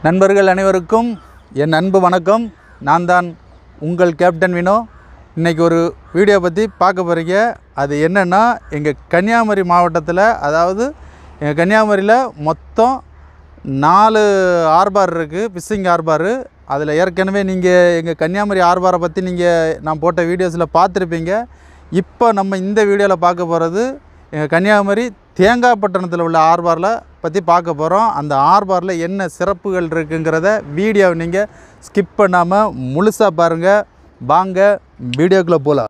நண்பர்கள் அனைவருக்கும் என் அன்பு வணக்கம் நான் தான் உங்கள் கேப்டன் வினோ இன்றைக்கி ஒரு வீடியோ பற்றி பார்க்க போகிறீங்க அது என்னென்னா எங்கள் கன்னியாகுமரி மாவட்டத்தில் அதாவது எங்கள் கன்னியாகுமரியில் மொத்தம் நாலு ஆர்பார் இருக்குது ஃபிஷிங் ஆர்பார் அதில் ஏற்கனவே நீங்கள் எங்கள் கன்னியாகுமரி ஆர்பாரை பற்றி நீங்கள் நான் போட்ட வீடியோஸில் பார்த்துருப்பீங்க இப்போ நம்ம இந்த வீடியோவில் பார்க்க போகிறது எங்கள் கன்னியாகுமரி தேங்காய்பட்டணத்தில் உள்ள ஆர்பாரில் பற்றி பார்க்க போகிறோம் அந்த ஆர்பாரில் என்ன சிறப்புகள் இருக்குங்கிறத வீடியோவை நீங்கள் ஸ்கிப் பண்ணாமல் முழுசாக பாருங்கள் வாங்க வீடியோக்குள்ளே போகலாம்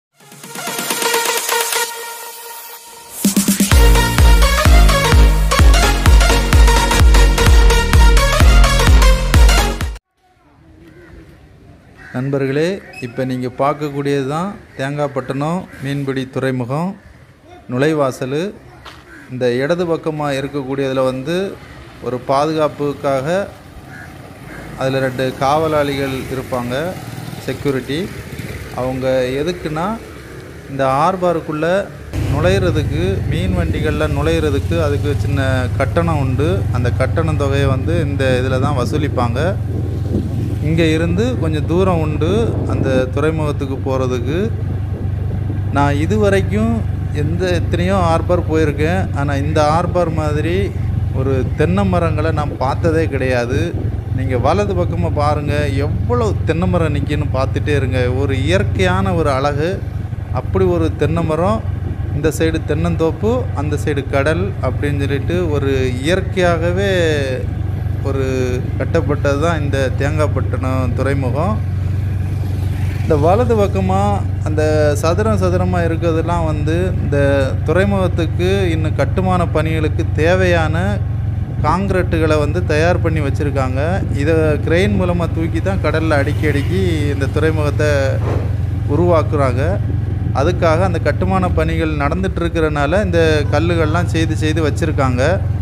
நண்பர்களே இப்போ நீங்கள் பார்க்கக்கூடியது தான் தேங்காய்பட்டணம் மீன்பிடி துறைமுகம் நுழைவாசல் இந்த இடது பக்கமாக இருக்கக்கூடியதில் வந்து ஒரு பாதுகாப்புக்காக அதில் ரெண்டு காவலாளிகள் இருப்பாங்க செக்யூரிட்டி அவங்க எதுக்குன்னா இந்த ஆர்பாருக்குள்ளே நுழையிறதுக்கு மீன் வண்டிகளில் நுழையிறதுக்கு அதுக்கு சின்ன கட்டணம் உண்டு அந்த கட்டண தொகையை வந்து இந்த இதில் தான் வசூலிப்பாங்க இங்கே இருந்து கொஞ்சம் தூரம் உண்டு அந்த துறைமுகத்துக்கு போகிறதுக்கு நான் இது வரைக்கும் எந்த எத்தனையோ ஆர்பார் போயிருக்கேன் ஆனால் இந்த ஆர்பார் மாதிரி ஒரு தென்னை மரங்களை நான் பார்த்ததே கிடையாது நீங்கள் வலது பக்கமாக பாருங்கள் எவ்வளோ தென்னை மரம் நிற்கின்னு பார்த்துட்டே இருங்க ஒரு இயற்கையான ஒரு அழகு அப்படி ஒரு தென்னை மரம் இந்த சைடு தென்னந்தோப்பு அந்த சைடு கடல் அப்படின்னு சொல்லிட்டு ஒரு இயற்கையாகவே ஒரு கட்டப்பட்டது தான் இந்த தேங்காய்பட்டணம் துறைமுகம் இந்த வலது பக்கமாக அந்த சதுரம் சதுரமாக இருக்கிறதெல்லாம் வந்து இந்த துறைமுகத்துக்கு இன்னும் கட்டுமான பணிகளுக்கு தேவையான காங்கிரட்டுகளை வந்து தயார் பண்ணி வச்சுருக்காங்க இதை கிரெயின் மூலமாக தூக்கி தான் கடலில் அடுக்கி அடுக்கி இந்த துறைமுகத்தை உருவாக்குறாங்க அதுக்காக அந்த கட்டுமான பணிகள் நடந்துட்டு இருக்கிறனால இந்த கல்லுகள்லாம் செய்து செய்து வச்சுருக்காங்க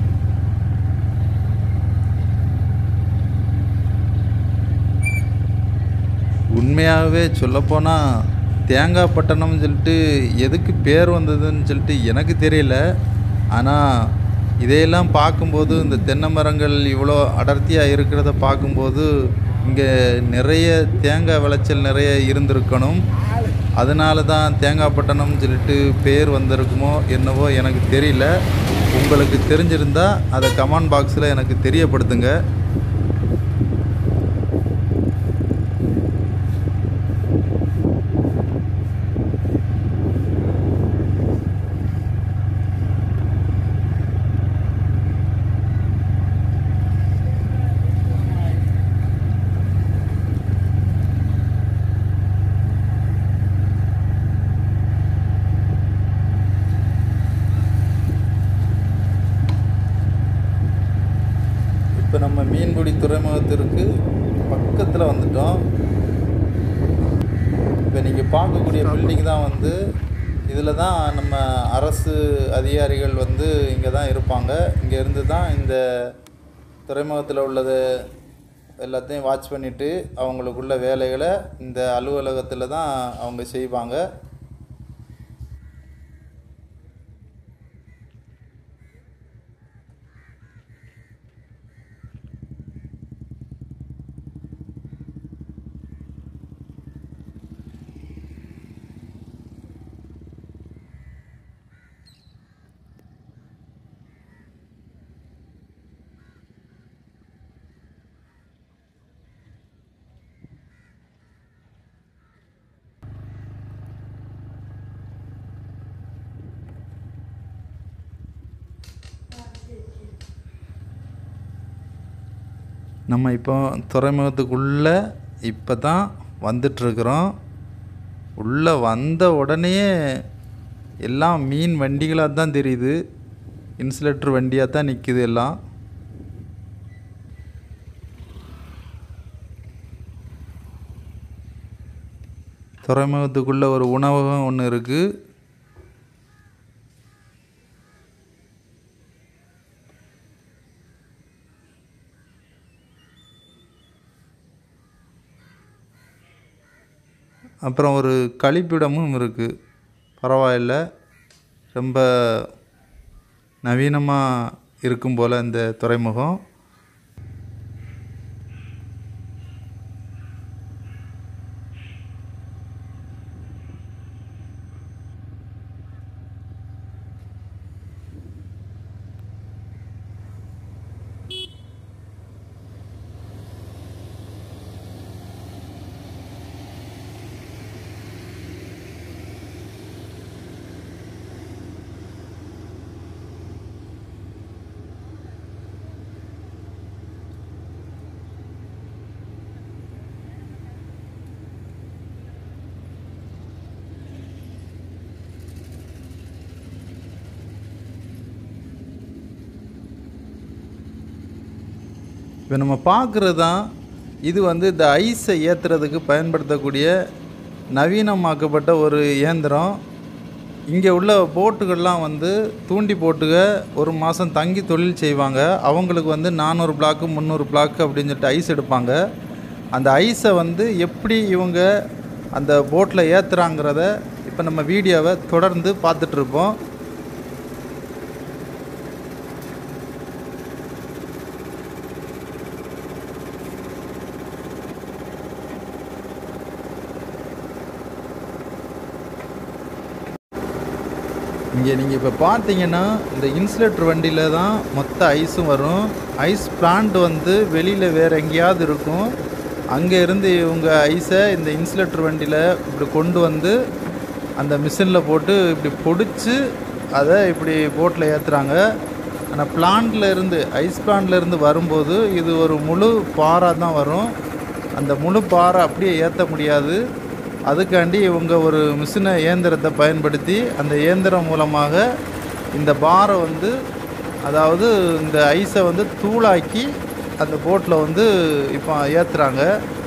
உண்மையாகவே சொல்லப்போனால் தேங்காய் பட்டணம்னு சொல்லிட்டு எதுக்கு பேர் வந்ததுன்னு சொல்லிட்டு எனக்கு தெரியல ஆனால் இதையெல்லாம் பார்க்கும்போது இந்த தென்னை மரங்கள் இவ்வளோ அடர்த்தியாக இருக்கிறத பார்க்கும்போது இங்கே நிறைய தேங்காய் விளைச்சல் நிறைய இருந்திருக்கணும் அதனால தான் தேங்காய் பட்டணம்னு சொல்லிட்டு பேர் வந்திருக்குமோ என்னவோ எனக்கு தெரியல உங்களுக்கு தெரிஞ்சிருந்தால் அதை கமெண்ட் பாக்ஸில் எனக்கு தெரியப்படுத்துங்க இப்போ நம்ம மீன்பிடி துறைமுகத்திற்கு பக்கத்தில் வந்துட்டோம் இப்போ நீங்கள் பார்க்கக்கூடிய பில்டிங் தான் வந்து இதில் தான் நம்ம அரசு அதிகாரிகள் வந்து இங்கே தான் இருப்பாங்க இங்கே இருந்து தான் இந்த துறைமுகத்தில் உள்ளது எல்லாத்தையும் வாட்ச் பண்ணிவிட்டு அவங்களுக்குள்ள வேலைகளை இந்த அலுவலகத்தில் தான் அவங்க செய்வாங்க நம்ம இப்போ துறைமுகத்துக்குள்ளே இப்போ தான் வந்துட்டுருக்குறோம் உள்ளே வந்த உடனேயே எல்லாம் மீன் வண்டிகளாக தான் தெரியுது இன்சுலேட்டர் வண்டியாக தான் நிற்கிது எல்லாம் துறைமுகத்துக்குள்ளே ஒரு உணவகம் ஒன்று இருக்குது அப்புறம் ஒரு கழிப்பிடமும் இருக்குது பரவாயில்ல ரொம்ப நவீனமாக இருக்கும் போல் இந்த துறைமுகம் இப்போ நம்ம பார்க்குறது தான் இது வந்து இந்த ஐஸை ஏற்றுறதுக்கு பயன்படுத்தக்கூடிய நவீனமாக்கப்பட்ட ஒரு இயந்திரம் இங்கே உள்ள போட்டுகள்லாம் வந்து தூண்டி போட்டுக ஒரு மாதம் தங்கி தொழில் செய்வாங்க அவங்களுக்கு வந்து நானூறு பிளாக்கு முந்நூறு பிளாக்கு அப்படின்னு சொல்லிட்டு ஐஸ் எடுப்பாங்க அந்த ஐஸை வந்து எப்படி இவங்க அந்த போட்டில் ஏற்றுறாங்கிறத இப்போ நம்ம வீடியோவை தொடர்ந்து பார்த்துட்ருப்போம் இங்கே நீங்கள் இப்போ பார்த்தீங்கன்னா இந்த இன்சுலேட்டர் வண்டியில் தான் மொத்த ஐஸும் வரும் ஐஸ் பிளான்ட் வந்து வெளியில் வேறு எங்கேயாவது இருக்கும் அங்கே இருந்து இவங்க ஐஸை இந்த இன்சுலேட்டர் வண்டியில் இப்படி கொண்டு வந்து அந்த மிஷினில் போட்டு இப்படி பொடிச்சு அதை இப்படி போட்டில் ஏற்றுறாங்க ஆனால் பிளான்ட்டில் இருந்து ஐஸ் பிளான்ட்ல இருந்து வரும்போது இது ஒரு முழு பாறாக தான் வரும் அந்த முழு பாறை அப்படியே ஏற்ற முடியாது அதுக்காண்டி இவங்க ஒரு மிஷினை இயந்திரத்தை பயன்படுத்தி அந்த இயந்திரம் மூலமாக இந்த பாரை வந்து அதாவது இந்த ஐஸை வந்து தூளாக்கி அந்த போட்டில் வந்து இப்போ ஏற்றுறாங்க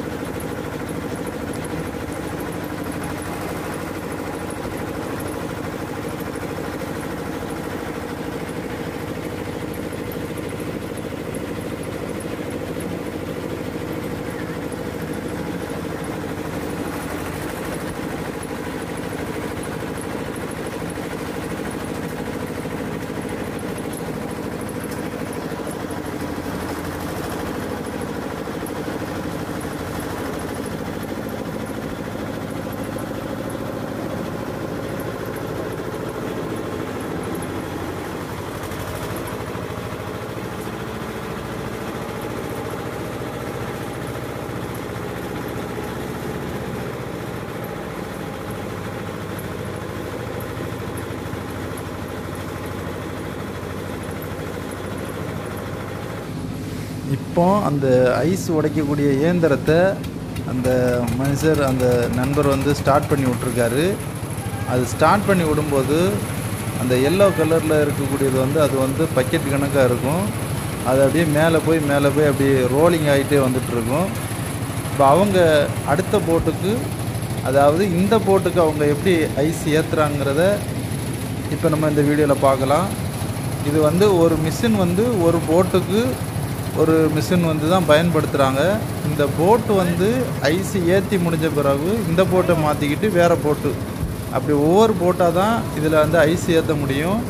இப்போ அந்த ஐஸ் உடைக்கக்கூடிய இயந்திரத்தை அந்த மனுஷர் அந்த நண்பர் வந்து ஸ்டார்ட் பண்ணி விட்ருக்காரு அது ஸ்டார்ட் பண்ணி விடும்போது அந்த எல்லோ கலரில் இருக்கக்கூடியது வந்து அது வந்து பக்கெட் கணக்காக இருக்கும் அது அப்படியே மேலே போய் மேலே போய் அப்படியே ரோலிங் ஆகிட்டே வந்துட்டுருக்கும் இப்போ அவங்க அடுத்த போட்டுக்கு அதாவது இந்த போட்டுக்கு அவங்க எப்படி ஐஸ் ஏற்றுறாங்கிறத இப்போ நம்ம இந்த வீடியோவில் பார்க்கலாம் இது வந்து ஒரு மிஷின் வந்து ஒரு போட்டுக்கு ஒரு மிஷின் வந்து தான் பயன்படுத்துகிறாங்க இந்த போட்டு வந்து ஐஸ் ஏற்றி முடிஞ்ச பிறகு இந்த போட்டை மாற்றிக்கிட்டு வேறு போட்டு அப்படி ஒவ்வொரு போட்டாக தான் இதில் வந்து ஐஸ் ஏற்ற முடியும்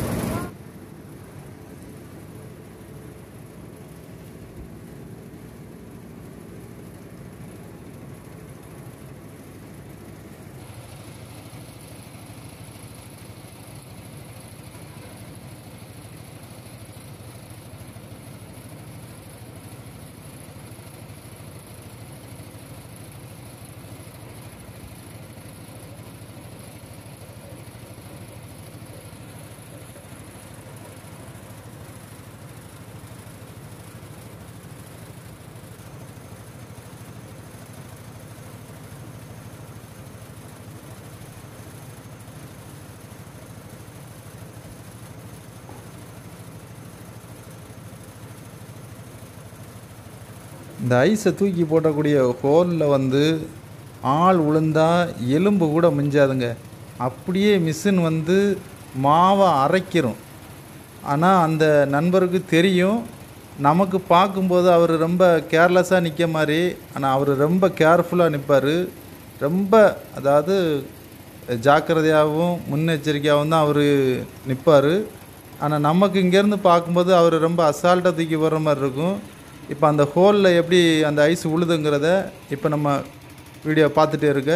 இந்த ஐஸை தூக்கி போட்டக்கூடிய ஹோலில் வந்து ஆள் விழுந்தா எலும்பு கூட மிஞ்சாதுங்க அப்படியே மிஷின் வந்து மாவை அரைக்கிறோம் ஆனால் அந்த நண்பருக்கு தெரியும் நமக்கு பார்க்கும்போது அவர் ரொம்ப கேர்லெஸ்ஸாக நிற்க மாதிரி ஆனால் அவர் ரொம்ப கேர்ஃபுல்லாக நிற்பார் ரொம்ப அதாவது ஜாக்கிரதையாகவும் முன்னெச்சரிக்கையாகவும் தான் அவர் நிற்பார் ஆனால் நமக்கு இங்கேருந்து பார்க்கும்போது அவர் ரொம்ப அசால்ட்டாக தூக்கி போடுற மாதிரி இருக்கும் இப்போ அந்த ஹோலில் எப்படி அந்த ஐஸ் உழுதுங்கிறத இப்போ நம்ம வீடியோ பார்த்துட்டே இருக்க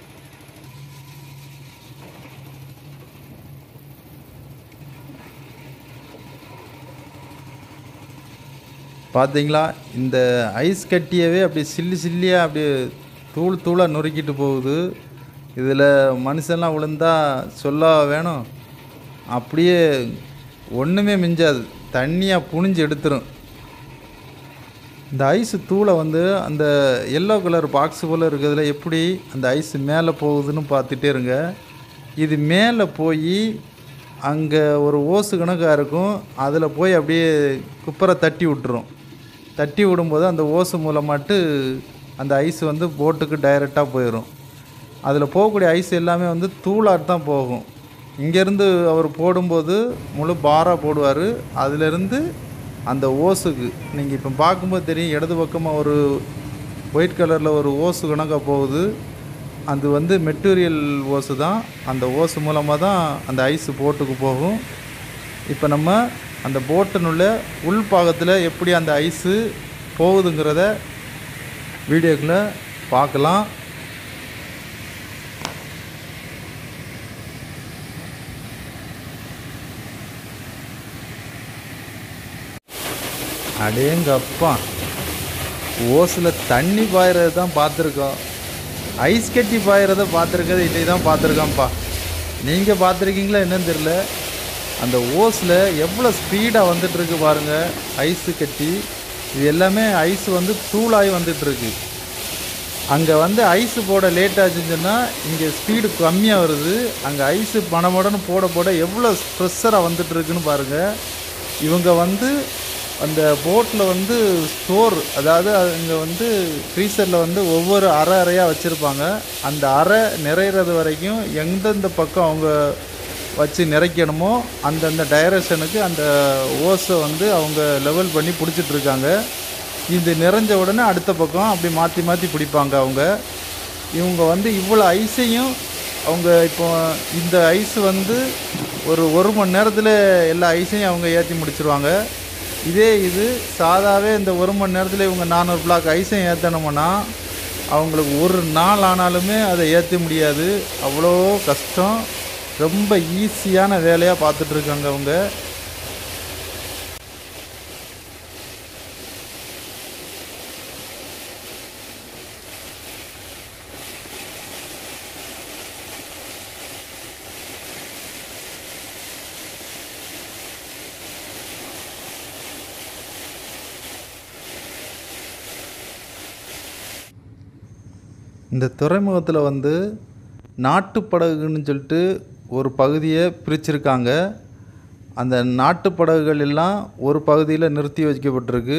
பார்த்தீங்களா இந்த ஐஸ் கட்டியவே அப்படியே சில்லி சில்லியாக அப்படியே தூள் தூளாக நொறுக்கிட்டு போகுது இதில் மனுஷன்லாம் விழுந்தா சொல்ல வேணும் அப்படியே ஒன்றுமே மிஞ்சாது தண்ணியாக புழிஞ்சு எடுத்துரும் இந்த ஐஸ் தூளை வந்து அந்த எல்லோ கலர் பாக்ஸ் போல் இருக்கிறதுல எப்படி அந்த ஐஸ் மேலே போகுதுன்னு பார்த்துட்டே இருங்க இது மேலே போய் அங்கே ஒரு ஓசு கணக்காக இருக்கும் அதில் போய் அப்படியே குப்பரை தட்டி விட்டுரும் தட்டி விடும்போது அந்த ஓசு மூலமாட்டு அந்த ஐஸ் வந்து போட்டுக்கு டைரெக்டாக போயிடும் அதில் போகக்கூடிய ஐஸ் எல்லாமே வந்து தூளாட்டு தான் போகும் இங்கேருந்து அவர் போடும்போது முழு பாராக போடுவார் அதிலிருந்து அந்த ஓஸுக்கு நீங்கள் இப்போ பார்க்கும்போது தெரியும் இடது பக்கமாக ஒரு ஒயிட் கலரில் ஒரு ஓசு கணக்காக போகுது அது வந்து மெட்டீரியல் ஓசு தான் அந்த ஓசு மூலமாக தான் அந்த ஐஸு போட்டுக்கு போகும் இப்போ நம்ம அந்த போட்டினுள்ள உள் பாகத்தில் எப்படி அந்த ஐஸு போகுதுங்கிறத வீடியோக்குள்ளே பார்க்கலாம் அடேங்கப்பா ஓஸில் தண்ணி பாயிறது தான் பார்த்துருக்கோம் ஐஸ் கட்டி பாயிறத பார்த்துருக்கறது இன்றைக்கி தான் பார்த்துருக்கோம்ப்பா நீங்கள் பார்த்துருக்கீங்களா என்னன்னு தெரில அந்த ஓஸில் எவ்வளோ ஸ்பீடாக வந்துட்டுருக்கு பாருங்கள் ஐஸு கட்டி இது எல்லாமே ஐஸ் வந்து தூளாகி வந்துட்டுருக்கு அங்கே வந்து ஐஸு போட லேட் ஆச்சுன்னு சொன்னால் இங்கே ஸ்பீடு கம்மியாக வருது அங்கே ஐஸு மடமடன்னு போட போட எவ்வளோ ப்ரெஷராக வந்துட்டு இருக்குன்னு பாருங்கள் இவங்க வந்து அந்த போட்டில் வந்து ஸ்டோர் அதாவது அங்கே வந்து ஃப்ரீசரில் வந்து ஒவ்வொரு அறை அறையாக வச்சுருப்பாங்க அந்த அறை நிறையிறது வரைக்கும் எந்தெந்த பக்கம் அவங்க வச்சு நிறைக்கணுமோ அந்தந்த டைரக்ஷனுக்கு அந்த ஓஸை வந்து அவங்க லெவல் பண்ணி பிடிச்சிட்டு இருக்காங்க இது நிறைஞ்ச உடனே அடுத்த பக்கம் அப்படி மாற்றி மாற்றி பிடிப்பாங்க அவங்க இவங்க வந்து இவ்வளோ ஐஸையும் அவங்க இப்போ இந்த ஐஸ் வந்து ஒரு ஒரு மணி நேரத்தில் எல்லா ஐஸையும் அவங்க ஏற்றி முடிச்சிருவாங்க இதே இது சாதாவே இந்த ஒரு மணி நேரத்தில் இவங்க நானூறு பிளாக் ஐஸையும் ஏற்றணும்னா அவங்களுக்கு ஒரு நாள் ஆனாலுமே அதை ஏற்ற முடியாது அவ்வளோ கஷ்டம் ரொம்ப ஈஸியான வேலையாக பார்த்துட்ருக்காங்க அவங்க இந்த துறைமுகத்தில் வந்து நாட்டு படகுன்னு சொல்லிட்டு ஒரு பகுதியை பிரிச்சிருக்காங்க அந்த நாட்டு படகுகள் எல்லாம் ஒரு பகுதியில் நிறுத்தி வைக்கப்பட்டிருக்கு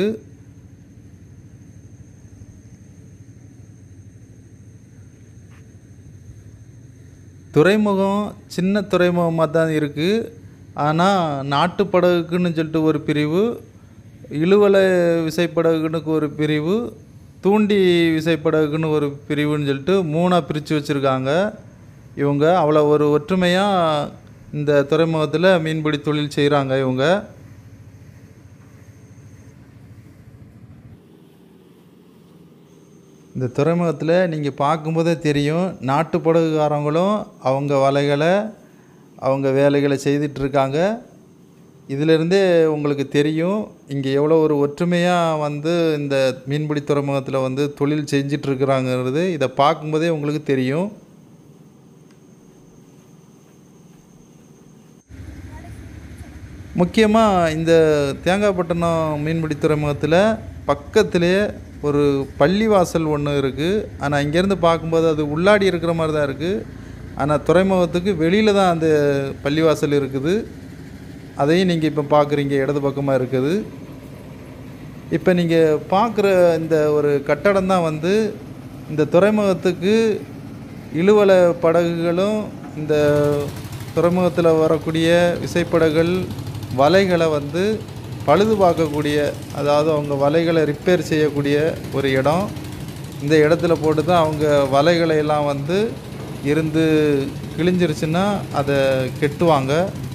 துறைமுகம் சின்ன துறைமுகமாக தான் இருக்குது ஆனால் நாட்டு படகுக்குன்னு சொல்லிட்டு ஒரு பிரிவு இழுவலை விசைப்படகுன்னு ஒரு பிரிவு தூண்டி விசைப்படகுன்னு ஒரு பிரிவுன்னு சொல்லிட்டு மூணாக பிரித்து வச்சுருக்காங்க இவங்க அவ்வளோ ஒரு ஒற்றுமையாக இந்த துறைமுகத்தில் மீன்பிடி தொழில் செய்கிறாங்க இவங்க இந்த துறைமுகத்தில் நீங்கள் பார்க்கும்போதே தெரியும் நாட்டு படகுக்காரங்களும் அவங்க வலைகளை அவங்க வேலைகளை செய்துட்ருக்காங்க இதிலிருந்தே உங்களுக்கு தெரியும் இங்கே எவ்வளோ ஒரு ஒற்றுமையாக வந்து இந்த மீன்பிடி துறைமுகத்தில் வந்து தொழில் செஞ்சிட்ருக்குறாங்கிறது இதை பார்க்கும்போதே உங்களுக்கு தெரியும் முக்கியமாக இந்த தேங்காய்பட்டினம் மீன்பிடி துறைமுகத்தில் பக்கத்திலே ஒரு பள்ளிவாசல் ஒன்று இருக்குது ஆனால் இங்கேருந்து பார்க்கும்போது அது உள்ளாடி இருக்கிற மாதிரி தான் இருக்குது ஆனால் துறைமுகத்துக்கு வெளியில் தான் அந்த பள்ளிவாசல் இருக்குது அதையும் நீங்கள் இப்போ பார்க்குறீங்க இடது பக்கமாக இருக்குது இப்போ நீங்கள் பார்க்குற இந்த ஒரு கட்டடம் தான் வந்து இந்த துறைமுகத்துக்கு இழுவல படகுகளும் இந்த துறைமுகத்தில் வரக்கூடிய விசைப்படகுகள் வலைகளை வந்து பழுது பார்க்கக்கூடிய அதாவது அவங்க வலைகளை ரிப்பேர் செய்யக்கூடிய ஒரு இடம் இந்த இடத்துல போட்டு தான் அவங்க வலைகளை எல்லாம் வந்து இருந்து கிழிஞ்சிருச்சுன்னா அதை கெட்டுவாங்க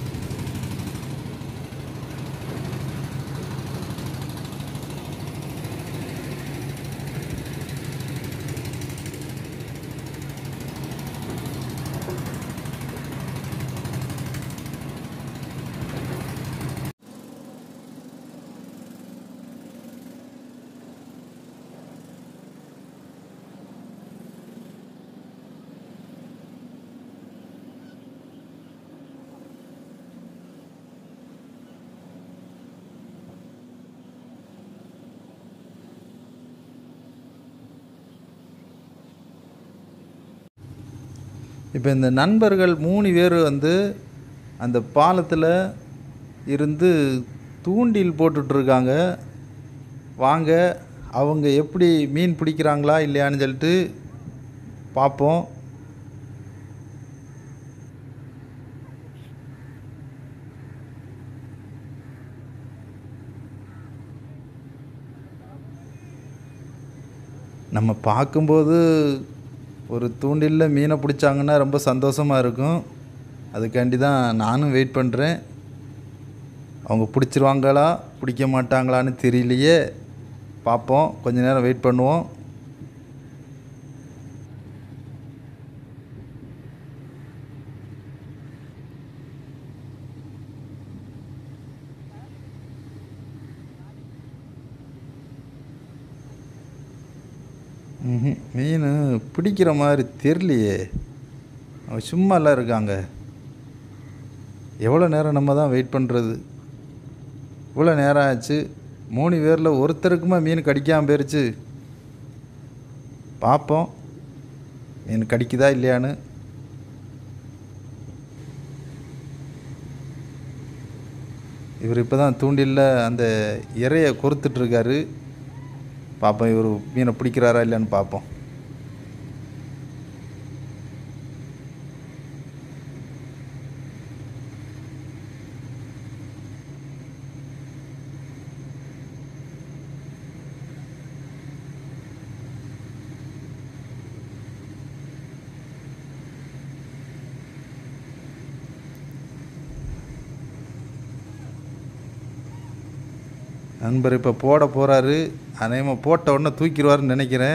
இப்போ இந்த நண்பர்கள் மூணு பேர் வந்து அந்த பாலத்தில் இருந்து தூண்டில் போட்டுட்ருக்காங்க வாங்க அவங்க எப்படி மீன் பிடிக்கிறாங்களா இல்லையான்னு சொல்லிட்டு பார்ப்போம் நம்ம பார்க்கும்போது ஒரு தூண்டிலில் மீனை பிடிச்சாங்கன்னா ரொம்ப சந்தோஷமாக இருக்கும் அதுக்காண்டி தான் நானும் வெயிட் பண்ணுறேன் அவங்க பிடிச்சிருவாங்களா பிடிக்க மாட்டாங்களான்னு தெரியலையே பார்ப்போம் கொஞ்ச நேரம் வெயிட் பண்ணுவோம் ம்ஹும். மீன் பிடிக்கிற மாதிரி தெரியலையே அவங்க சும்மாலாம் இருக்காங்க எவ்வளோ நேரம் நம்ம தான் வெயிட் பண்ணுறது இவ்வளோ நேரம் ஆச்சு மூணு பேரில் ஒருத்தருக்குமா மீன் கடிக்காமல் போயிருச்சு பார்ப்போம் மீன் கடிக்குதா இல்லையான்னு இவர் இப்போ தான் தூண்டிலில் அந்த இறையை கொறுத்துட்ருக்காரு பார்ப்போம் இவர் மீனை பிடிக்கிறாரா இல்லையான்னு பார்ப்போம் நண்பர் இப்போ போட போகிறாரு அநேகமாக போட்ட உடனே தூக்கிடுவாருன்னு நினைக்கிறேன்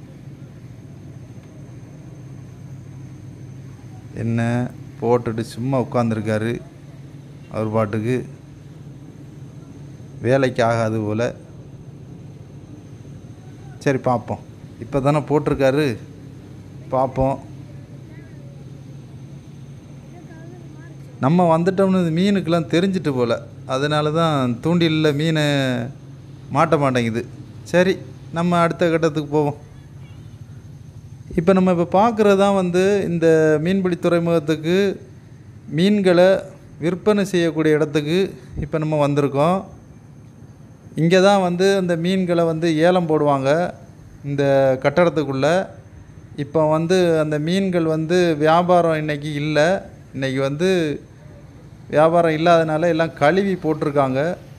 என்ன போட்டுட்டு சும்மா உட்காந்துருக்காரு அவர் பாட்டுக்கு வேலைக்கு ஆகாது போல் சரி பார்ப்போம் இப்போ தானே போட்டிருக்காரு பார்ப்போம் நம்ம வந்துட்டோம்னு இது மீனுக்கெல்லாம் தெரிஞ்சிட்டு போல் அதனால தான் தூண்டிலில் மீன் மாட்ட மாட்டேங்குது சரி நம்ம அடுத்த கட்டத்துக்கு போவோம் இப்போ நம்ம இப்போ பார்க்குறது தான் வந்து இந்த மீன்பிடி துறைமுகத்துக்கு மீன்களை விற்பனை செய்யக்கூடிய இடத்துக்கு இப்போ நம்ம வந்திருக்கோம் இங்கே தான் வந்து அந்த மீன்களை வந்து ஏலம் போடுவாங்க இந்த கட்டடத்துக்குள்ளே இப்போ வந்து அந்த மீன்கள் வந்து வியாபாரம் இன்றைக்கி இல்லை இன்றைக்கி வந்து வியாபாரம் இல்லாதனால எல்லாம் கழுவி போட்டிருக்காங்க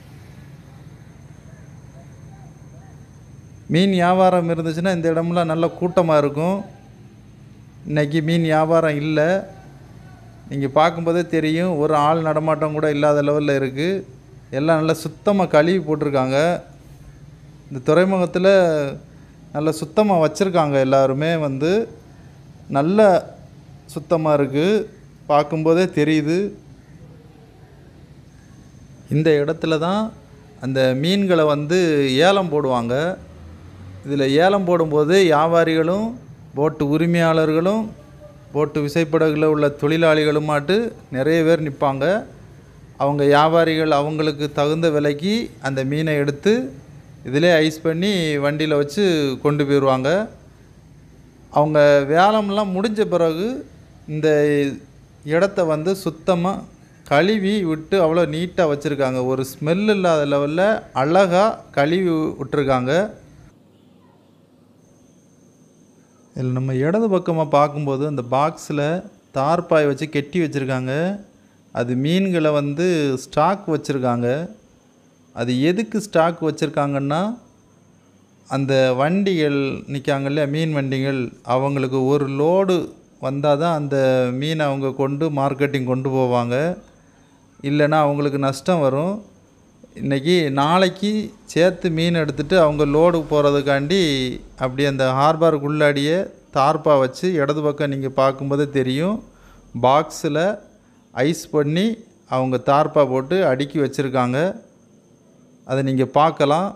மீன் வியாபாரம் இருந்துச்சுன்னா இந்த இடம்லாம் நல்ல கூட்டமாக இருக்கும் இன்றைக்கி மீன் வியாபாரம் இல்லை நீங்கள் பார்க்கும்போதே தெரியும் ஒரு ஆள் நடமாட்டம் கூட இல்லாத லெவலில் இருக்குது எல்லாம் நல்லா சுத்தமாக கழுவி போட்டிருக்காங்க இந்த துறைமுகத்தில் நல்ல சுத்தமாக வச்சுருக்காங்க எல்லாருமே வந்து நல்ல சுத்தமாக இருக்குது பார்க்கும்போதே தெரியுது இந்த இடத்துல தான் அந்த மீன்களை வந்து ஏலம் போடுவாங்க இதில் ஏலம் போடும்போது வியாபாரிகளும் போட்டு உரிமையாளர்களும் போட்டு விசைப்படகுல உள்ள தொழிலாளிகளுமாட்டு நிறைய பேர் நிற்பாங்க அவங்க வியாபாரிகள் அவங்களுக்கு தகுந்த விலைக்கு அந்த மீனை எடுத்து இதிலே ஐஸ் பண்ணி வண்டியில் வச்சு கொண்டு போயிடுவாங்க அவங்க வேலம்லாம் முடிஞ்ச பிறகு இந்த இடத்த வந்து சுத்தமாக கழுவி விட்டு அவ்வளோ நீட்டாக வச்சுருக்காங்க ஒரு ஸ்மெல் இல்லாத லெவலில் அழகாக கழுவி விட்டுருக்காங்க இதில் நம்ம இடது பக்கமாக பார்க்கும்போது அந்த பாக்ஸில் தார்பாய் வச்சு கெட்டி வச்சுருக்காங்க அது மீன்களை வந்து ஸ்டாக் வச்சுருக்காங்க அது எதுக்கு ஸ்டாக் வச்சுருக்காங்கன்னா அந்த வண்டிகள் நிற்காங்க இல்லையா மீன் வண்டிகள் அவங்களுக்கு ஒரு லோடு வந்தால் தான் அந்த மீனை அவங்க கொண்டு மார்க்கெட்டிங் கொண்டு போவாங்க இல்லைன்னா அவங்களுக்கு நஷ்டம் வரும் இன்றைக்கி நாளைக்கு சேர்த்து மீன் எடுத்துகிட்டு அவங்க லோடு போகிறதுக்காண்டி அப்படி அந்த ஹார்பருக்குள்ளாடியே தார்ப்பா வச்சு இடது பக்கம் நீங்கள் பார்க்கும்போதே தெரியும் பாக்ஸில் ஐஸ் பண்ணி அவங்க தார்ப்பா போட்டு அடுக்கி வச்சுருக்காங்க அதை நீங்கள் பார்க்கலாம்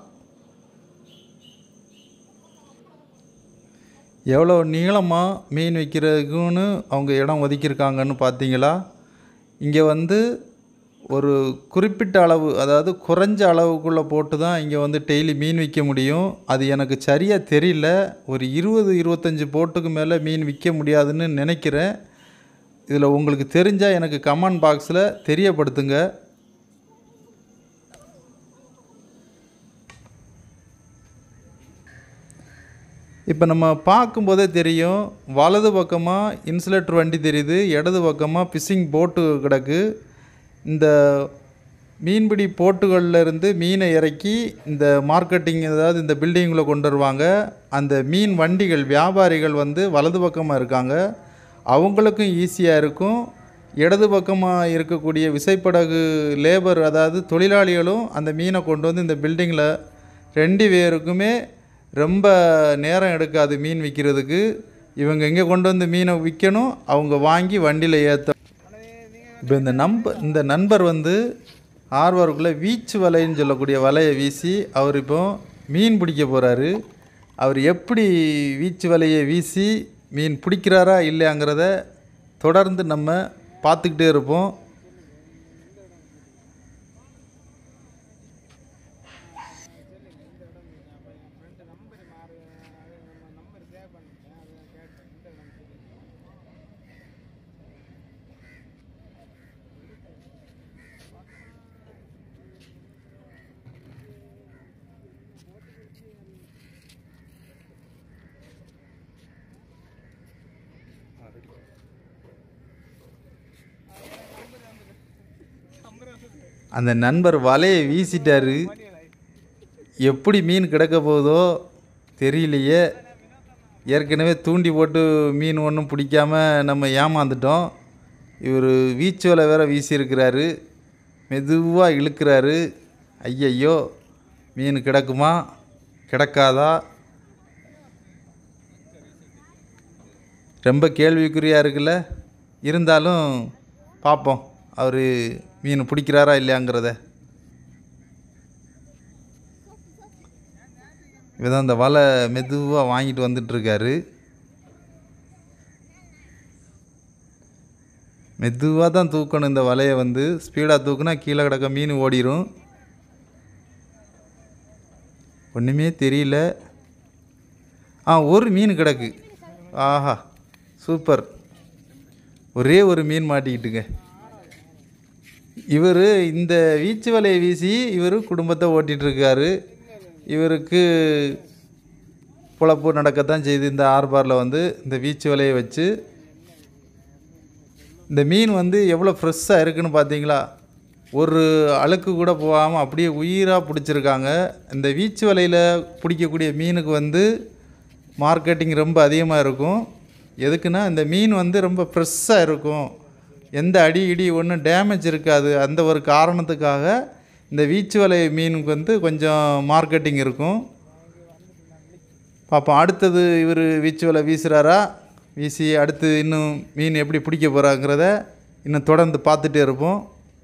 எவ்வளோ நீளமாக மீன் விற்கிறதுக்குன்னு அவங்க இடம் ஒதுக்கியிருக்காங்கன்னு பார்த்தீங்களா இங்கே வந்து ஒரு குறிப்பிட்ட அளவு அதாவது குறைஞ்ச அளவுக்குள்ளே போட்டு தான் இங்கே வந்து டெய்லி மீன் விற்க முடியும் அது எனக்கு சரியாக தெரியல ஒரு இருபது இருபத்தஞ்சி போட்டுக்கு மேலே மீன் விற்க முடியாதுன்னு நினைக்கிறேன் இதில் உங்களுக்கு தெரிஞ்சால் எனக்கு கமெண்ட் பாக்ஸில் தெரியப்படுத்துங்க இப்போ நம்ம பார்க்கும்போதே தெரியும் வலது பக்கமாக இன்சுலேட்டர் வண்டி தெரியுது இடது பக்கமாக ஃபிஷிங் போட்டு கிடக்கு இந்த மீன்பிடி போட்டுகளில் இருந்து மீனை இறக்கி இந்த மார்க்கெட்டிங் அதாவது இந்த பில்டிங்குள்ளே கொண்டு வருவாங்க அந்த மீன் வண்டிகள் வியாபாரிகள் வந்து வலது பக்கமாக இருக்காங்க அவங்களுக்கும் ஈஸியாக இருக்கும் இடது பக்கமாக இருக்கக்கூடிய விசைப்படகு லேபர் அதாவது தொழிலாளிகளும் அந்த மீனை கொண்டு வந்து இந்த பில்டிங்கில் ரெண்டு பேருக்குமே ரொம்ப நேரம் எடுக்காது மீன் விற்கிறதுக்கு இவங்க எங்கே கொண்டு வந்து மீனை விற்கணும் அவங்க வாங்கி வண்டியில் ஏற்ற இப்போ இந்த நம்ப இந்த நண்பர் வந்து ஆர்வருக்குள்ளே வீச்சு வலைன்னு சொல்லக்கூடிய வலையை வீசி அவர் இப்போ மீன் பிடிக்க போகிறாரு அவர் எப்படி வீச்சு வலையை வீசி மீன் பிடிக்கிறாரா இல்லையாங்கிறத தொடர்ந்து நம்ம பார்த்துக்கிட்டே இருப்போம் அந்த நண்பர் வலையை வீசிட்டாரு எப்படி மீன் கிடக்க போகுதோ தெரியலையே ஏற்கனவே தூண்டி போட்டு மீன் ஒன்றும் பிடிக்காம நம்ம ஏமாந்துட்டோம் இவர் வீச்சு வலை வேற வீசியிருக்கிறாரு மெதுவாக இழுக்கிறாரு ஐயையோ மீன் கிடக்குமா கிடக்காதா ரொம்ப கேள்விக்குறியாக இருக்குல்ல இருந்தாலும் பார்ப்போம் அவர் மீன் பிடிக்கிறாரா இல்லையாங்கிறத இவதான் அந்த வலை மெதுவாக வாங்கிட்டு வந்துட்டுருக்காரு மெதுவாக தான் தூக்கணும் இந்த வலையை வந்து ஸ்பீடாக தூக்குனா கீழே கிடக்க மீன் ஓடிரும் ஒன்றுமே தெரியல ஆ ஒரு மீன் கிடக்கு ஆஹா சூப்பர் ஒரே ஒரு மீன் மாட்டிக்கிட்டுங்க இவர் இந்த வீச்சு வலையை வீசி இவர் குடும்பத்தை ஓட்டிகிட்ருக்காரு இவருக்கு பொழப்பு நடக்கத்தான் செய்து இந்த ஆர்பாரில் வந்து இந்த வீச்சு வலையை வச்சு இந்த மீன் வந்து எவ்வளோ ஃப்ரெஷ்ஷாக இருக்குன்னு பார்த்தீங்களா ஒரு அழுக்கு கூட போகாமல் அப்படியே உயிராக பிடிச்சிருக்காங்க இந்த வீச்சு வலையில் பிடிக்கக்கூடிய மீனுக்கு வந்து மார்க்கெட்டிங் ரொம்ப அதிகமாக இருக்கும் எதுக்குன்னா இந்த மீன் வந்து ரொம்ப ஃப்ரெஷ்ஷாக இருக்கும் எந்த அடி இடி ஒன்றும் டேமேஜ் இருக்காது அந்த ஒரு காரணத்துக்காக இந்த வீச்சு வலை மீனுக்கு வந்து கொஞ்சம் மார்க்கெட்டிங் இருக்கும் பார்ப்போம் அடுத்தது இவர் வீச்சு வலை வீசுகிறாரா வீசி அடுத்து இன்னும் மீன் எப்படி பிடிக்க போகிறாங்கிறத இன்னும் தொடர்ந்து பார்த்துட்டே இருப்போம்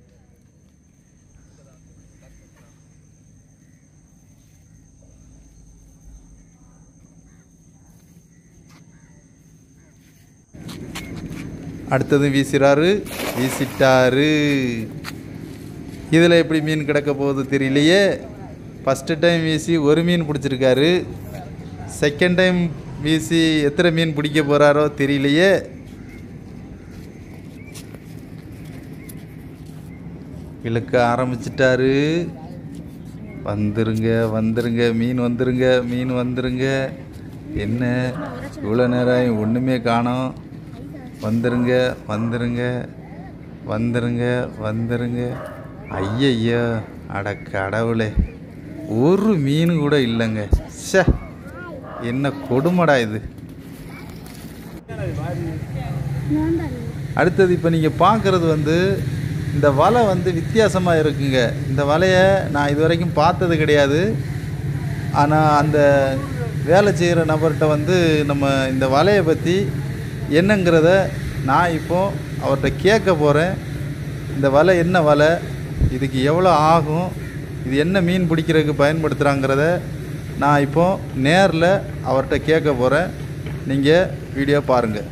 அடுத்ததும் வீசுகிறாரு வீசிட்டாரு இதில் எப்படி மீன் கிடக்க போகுது தெரியலையே ஃபஸ்ட்டு டைம் வீசி ஒரு மீன் பிடிச்சிருக்காரு செகண்ட் டைம் வீசி எத்தனை மீன் பிடிக்க போகிறாரோ தெரியலையே இழுக்க ஆரம்பிச்சிட்டாரு வந்துருங்க வந்துருங்க மீன் வந்துருங்க மீன் வந்துருங்க என்ன இவ்வளோ நேரம் ஒன்றுமே காணோம் வந்துருங்க வந்துருங்க வந்துருங்க வந்துருங்க ஐயய்யோ அட கடவுளே ஒரு மீன் கூட இல்லைங்க ச்சே என்ன கொடுமைடா இது அடுத்தது இப்போ நீங்கள் பார்க்குறது வந்து இந்த வலை வந்து வித்தியாசமாக இருக்குங்க இந்த வலையை நான் இது வரைக்கும் பார்த்தது கிடையாது ஆனால் அந்த வேலை செய்கிற நபர்கிட்ட வந்து நம்ம இந்த வலையை பற்றி என்னங்கிறத நான் இப்போது அவர்கிட்ட கேட்க போகிறேன் இந்த வலை என்ன வலை இதுக்கு எவ்வளோ ஆகும் இது என்ன மீன் பிடிக்கிறதுக்கு பயன்படுத்துகிறாங்கிறத நான் இப்போது நேரில் அவர்கிட்ட கேட்க போகிறேன் நீங்கள் வீடியோ பாருங்கள்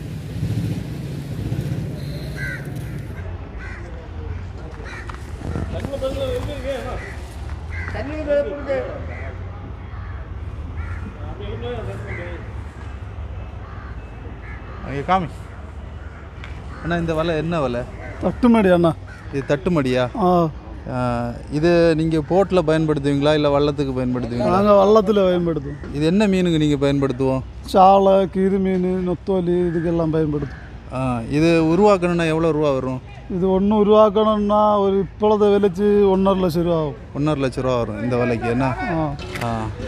அங்கே காமி அண்ணா இந்த வலை என்ன வலை தட்டுமடி அண்ணா இது தட்டுமடியா ஆ ஆஹ், இது நீங்கள் போட்டில் பயன்படுத்துவீங்களா இல்லை வள்ளத்துக்கு பயன்படுத்துவீங்களா நாங்கள் வள்ளத்தில் பயன்படுத்துவோம் இது என்ன மீனுக்கு நீங்கள் பயன்படுத்துவோம் சாலை கிருமீன் நொத்தோலி இதுக்கெல்லாம் பயன்படுத்தும் ஆ, இது உருவாக்கணும்னா எவ்வளோ ரூபா வரும் இது ஒன்று உருவாக்கணும்னா ஒரு இப்பொழுதை விளைச்சி ஒன்றரை லட்சம் ரூபா ஆகும் ஒன்றரை லட்ச ரூபா வரும் இந்த விலைக்கு என்ன ஆ ஆ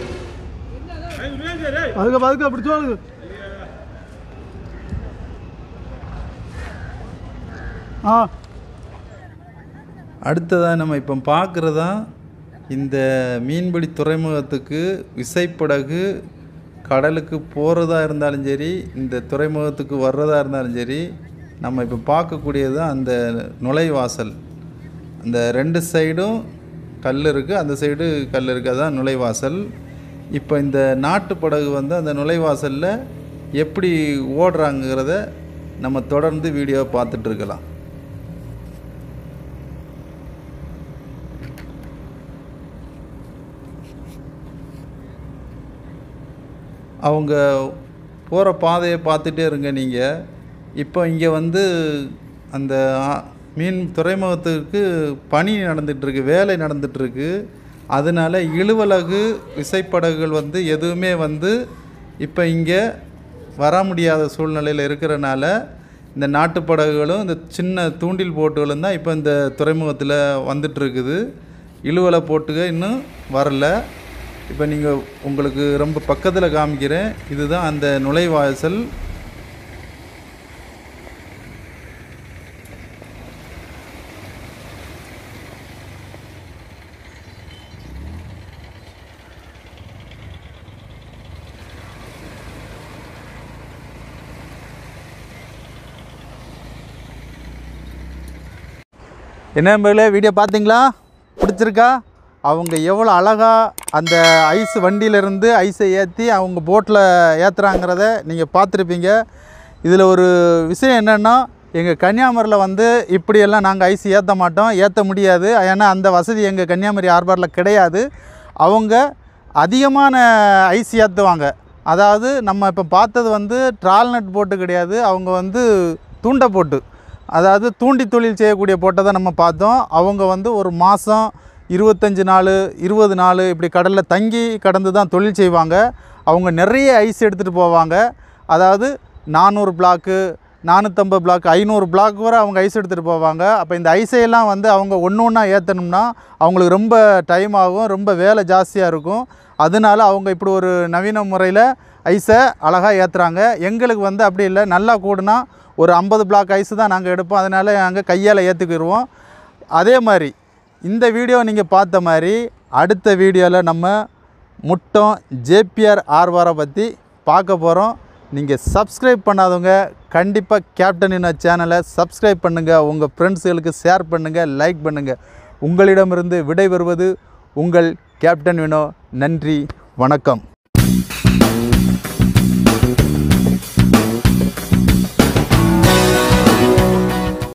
அதுக்கு அதுக்கு அப்படி சொல்லுது ஆ அடுத்ததாக நம்ம இப்போ பார்க்குறதா இந்த மீன்பிடி துறைமுகத்துக்கு விசைப்படகு கடலுக்கு போகிறதா இருந்தாலும் சரி இந்த துறைமுகத்துக்கு வர்றதா இருந்தாலும் சரி நம்ம இப்போ பார்க்கக்கூடியது தான் அந்த நுழைவாசல் அந்த ரெண்டு சைடும் கல் இருக்குது அந்த சைடு கல் இருக்குது அதான் நுழைவாசல் இப்போ இந்த நாட்டு படகு வந்து அந்த நுழைவாசலில் எப்படி ஓடுறாங்கிறத நம்ம தொடர்ந்து வீடியோ பார்த்துட்டு இருக்கலாம் அவங்க போகிற பாதையை பார்த்துட்டே இருங்க நீங்கள் இப்போ இங்கே வந்து அந்த ஆ- மீன் துறைமுகத்துக்கு பணி நடந்துகிட்ருக்கு வேலை நடந்துகிட்ருக்கு அதனால இழுவலகு விசைப்படகுகள் வந்து எதுவுமே வந்து இப்போ இங்கே வர முடியாத சூழ்நிலையில் இருக்கிறனால இந்த நாட்டுப் படகுகளும் இந்த சின்ன தூண்டில் போட்டுகளும் தான் இப்போ இந்த துறைமுகத்தில் வந்துட்டுருக்குது இழுவலை போட்டுக இன்னும் வரல இப்போ நீங்கள் உங்களுக்கு ரொம்ப பக்கத்தில் காமிக்கிறேன் இதுதான் அந்த நுழைவாசல் என்ன நண்பர்களே வீடியோ பார்த்தீங்களா பிடிச்சிருக்கா அவங்க எவ்வளோ அழகாக அந்த ஐஸ் வண்டியிலேருந்து ஐஸை ஏற்றி அவங்க போட்டில் ஏற்றுறாங்கிறத நீங்கள் பார்த்துருப்பீங்க இதில் ஒரு விஷயம் என்னென்னா எங்கள் கன்னியாகுமரியில் வந்து இப்படியெல்லாம் நாங்கள் ஐஸ் ஏற்ற மாட்டோம் ஏற்ற முடியாது ஏன்னா அந்த வசதி எங்கள் கன்னியாகுமரி ஹார்பரில் கிடையாது அவங்க அதிகமான ஐஸ் ஏற்றுவாங்க அதாவது நம்ம இப்போ பார்த்தது வந்து ட்ரால் நட் போட்டு கிடையாது அவங்க வந்து தூண்டை போட்டு அதாவது தூண்டி தொழில் செய்யக்கூடிய போட்டை தான் நம்ம பார்த்தோம் அவங்க வந்து ஒரு மாதம் இருபத்தஞ்சி நாள் இருபது நாள் இப்படி கடலில் தங்கி கடந்து தான் தொழில் செய்வாங்க அவங்க நிறைய ஐஸ் எடுத்துகிட்டு போவாங்க அதாவது நானூறு பிளாக்கு நானூற்றம்பது பிளாக் ஐநூறு பிளாக் வரை அவங்க ஐஸ் எடுத்துகிட்டு போவாங்க அப்போ இந்த ஐஸையெல்லாம் வந்து அவங்க ஒன்று ஒன்றா ஏற்றணும்னா அவங்களுக்கு ரொம்ப டைம் ஆகும் ரொம்ப வேலை ஜாஸ்தியாக இருக்கும் அதனால அவங்க இப்படி ஒரு நவீன முறையில் ஐஸை அழகாக ஏற்றுறாங்க எங்களுக்கு வந்து அப்படி இல்லை நல்லா கூடுனா ஒரு ஐம்பது பிளாக் ஐஸ் தான் நாங்கள் எடுப்போம் அதனால் நாங்கள் கையால் ஏற்றுக்கிடுவோம் அதே மாதிரி இந்த வீடியோ நீங்கள் பார்த்த மாதிரி அடுத்த வீடியோவில் நம்ம முட்டம் ஜேபிஆர் ஆர்வாரை பற்றி பார்க்க போகிறோம் நீங்கள் சப்ஸ்கிரைப் பண்ணாதவங்க கண்டிப்பாக கேப்டன் இன சேனலை சப்ஸ்கிரைப் பண்ணுங்கள் உங்கள் ஃப்ரெண்ட்ஸுகளுக்கு ஷேர் பண்ணுங்கள் லைக் பண்ணுங்கள் உங்களிடமிருந்து விடைபெறுவது உங்கள் கேப்டன் வினோ நன்றி வணக்கம்